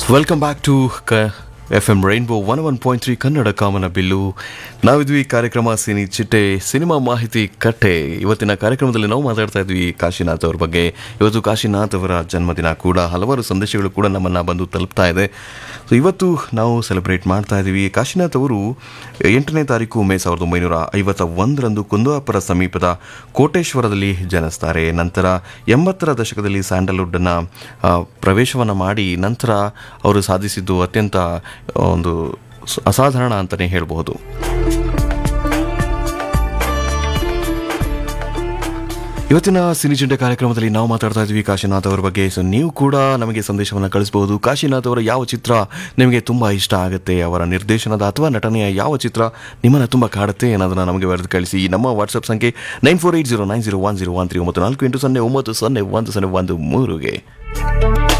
welcome back to ಕ F M rainbow one one point three Kannada ಕಾಮನ ಬಿಲ್ಲು ನಾವಿದ್ವಿ ಕಾರ್ಯಕ್ರಮ ಸಿನಿ ಚಿಟ್ಟೆ ಸಿನಿಮಾ ಮಾಹಿತಿ ಕಟ್ಟೆ ಇವತ್ತಿನ ಕಾರ್ಯಕ್ರಮದಲ್ಲಿ ನಾವು ಮಾತಾಡ್ತಾ ಇದ್ವಿ ಕಾಶಿನಾಥ್ ಅವ್ರ ಬಗ್ಗೆ ಇವತ್ತು ಕಾಶಿನಾಥ್ ಅವರ ಜನ್ಮದಿನ ಕೂಡ ಹಲವಾರು ಸಂದೇಶಗಳು ಕೂಡ ನಮ್ಮನ್ನು ಬಂದು ತಲುಪ್ತಾ ಇದೆ ಸೊ ಇವತ್ತು ನಾವು ಸೆಲೆಬ್ರೇಟ್ ಮಾಡ್ತಾ ಇದ್ದೀವಿ ಕಾಶಿನಾಥ್ ಅವರು ಎಂಟನೇ ತಾರೀಕು ಮೇ ಸಾವಿರದ ಒಂಬೈನೂರ ಐವತ್ತ ಒಂದರಂದು ಕುಂದಾಪುರ ಸಮೀಪದ ಕೋಟೇಶ್ವರದಲ್ಲಿ ಜನಿಸ್ತಾರೆ ನಂತರ ಎಂಬತ್ತರ ದಶಕದಲ್ಲಿ ಸ್ಯಾಂಡಲ್ವುಡ್ನ ಪ್ರವೇಶವನ್ನು ಮಾಡಿ ನಂತರ ಅವರು ಸಾಧಿಸಿದ್ದು ಅತ್ಯಂತ ಒಂದು ಸ- ಅಸಾಧಾರಣ ಅಂತಲೇ ಹೇಳಬಹುದು ಇವತ್ತಿನ ಸಿನಿಚಿಂಡೆ ಕಾರ್ಯಕ್ರಮದಲ್ಲಿ ನಾವು ಮಾತಾಡ್ತಾ ಇದ್ವಿ ಕಾಶಿನಾಥ್ ಅವರ ಬಗ್ಗೆ ಸೊ ನೀವು ಕೂಡ ನಮಗೆ ಸಂದೇಶವನ್ನು ಕಳಿಸಬಹುದು ಕಾಶಿನಾಥ್ ಅವರ ಯಾವ ಚಿತ್ರ ನಿಮಗೆ ತುಂಬ ಇಷ್ಟ ಆಗುತ್ತೆ ಅವರ ನಿರ್ದೇಶನದ ಅಥವಾ ನಟನೆಯ ಯಾವ ಚಿತ್ರ ನಿಮ್ಮನ್ನು ತುಂಬ ಕಾಡುತ್ತೆ ಅನ್ನೋದನ್ನ ನಮಗೆ ಬರೆದು ಕಳಿಸಿ ನಮ್ಮ ವಾಟ್ಸಪ್ ಸಂಖ್ಯೆ nine four eight zero nine zero one zero one three ಒಂಬತ್ತು ನಾಲ್ಕು ಎಂಟು ಸೊನ್ನೆ ಒಂಬತ್ತು ಸೊನ್ನೆ ಒಂದು ಸೊನ್ನೆ ಒಂದು ಮೂರುಗೆ